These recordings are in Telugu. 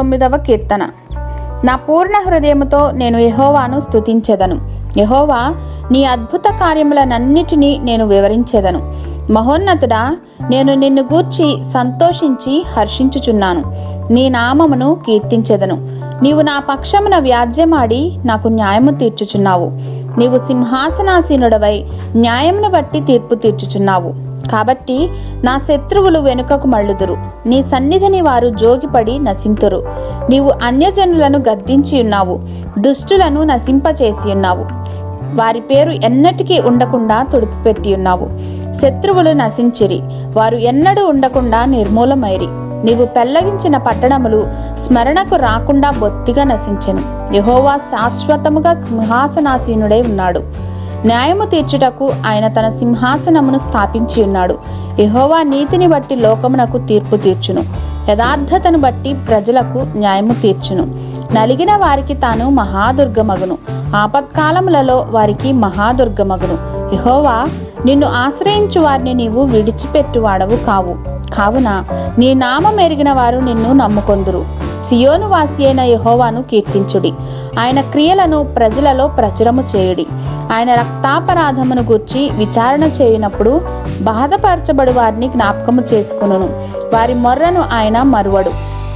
తొమ్మిదవ కీర్తన నా పూర్ణ హృదయముతో నేను యెహోవాను స్తుతించెదను యెహోవా నీ అద్భుత కార్యములనన్నిటినీ నేను వివరించెదను మహోన్నతుడా నేను నిన్ను గూర్చి సంతోషించి హర్షించుచున్నాను నీ నామమును కీర్తించెదను నీవు నా పక్షమున వ్యాజ్యమాడి నాకు న్యాయము తీర్చుచున్నావు నీవు సింహాసనాసీనుడవై న్యాయమును బట్టి తీర్పు తీర్చుచున్నావు కాబట్టి నా శత్రువులు వెనుకకు మళ్ళుదురు నీ సన్నిధిని వారు జోగిపడి నశింతురు నీవు అన్యజనులను గద్దించి ఉన్నావు దుష్టులను నశింపచేసి ఉన్నావు వారి పేరు ఎన్నటికీ ఉండకుండా తుడిపిపెట్టి ఉన్నావు శత్రువులు నశించిరి వారు ఎన్నడూ ఉండకుండా నిర్మూలమైరి నీవు పెళ్లగించిన పట్టణములు స్మరణకు రాకుండా బొత్తిగా నశించెను యహోవా శాశ్వతముగా సింహాసనాసీనుడై ఉన్నాడు న్యాయము తీర్చుటకు ఆయన తన సింహాసనమును స్థాపించి ఉన్నాడు యెహోవా నీతిని బట్టి లోకమునకు తీర్పు తీర్చును యథార్థతను బట్టి ప్రజలకు న్యాయము తీర్చును నలిగిన వారికి తాను మహాదుర్గమగును ఆపత్కాలములలో వారికి మహాదుర్గమగును యెహోవా నిన్ను ఆశ్రయించు వారిని నీవు విడిచిపెట్టువాడవు కావు కావున నీ నామం ఎరిగిన వారు నిన్ను నమ్ముకొందురు సియోను వాసి అయిన యహోవాను కీర్తించుడి ఆయన క్రియలను ప్రజలలో ప్రచురము చేయుడి ఆయన రక్తాపరాధమును గూర్చి విచారణ చేయునప్పుడు బాధపరచబడు వారిని జ్ఞాపకము చేసుకును వారి మొర్రను ఆయన మరువడు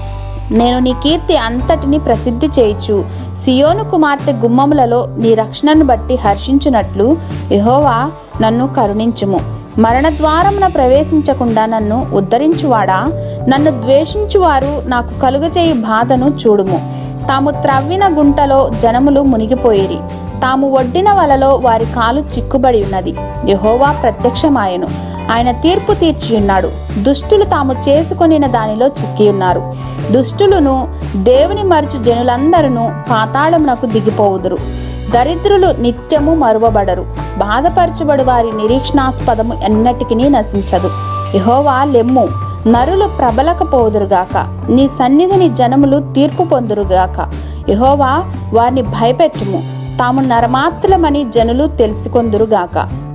నేను నీ కీర్తి అంతటిని ప్రసిద్ధి చేయుచు సియోను కుమార్తె గుమ్మములలో నీ రక్షణను బట్టి హర్షించునట్లు యెహోవా నన్ను కరుణించుము మరణద్వారమున ప్రవేశించకుండా నన్ను ఉద్ధరించువాడా నన్ను ద్వేషించువారు నాకు కలుగచేయి బాధను చూడుము తాము త్రవ్విన గుంటలో జనములు మునిగిపోయిరి తాము ఒడ్డిన వలలో వారి కాలు చిక్కుబడి ఉన్నది యెహోవా ప్రత్యక్షమాయను ఆయన తీర్పు తీర్చి ఉన్నాడు దుష్టులు తాము చేసుకొనిన దానిలో చిక్కి ఉన్నారు దుష్టులను దేవుని మరచు జనులందరూ పాతాళమునకు దిగిపోవుదురు దరిద్రులు నిత్యము మరువబడరు బాధపరచబడు వారి నిరీక్షణాస్పదము ఎన్నటికి నశించదు యహోవా లెమ్ము నరులు ప్రబలకపోదురుగాక నీ సన్నిధిని జనములు తీర్పు పొందురుగాక యహోవా వారిని భయపెట్టుము తాము నరమాత్రులమని జనులు తెలుసుకొందురుగాక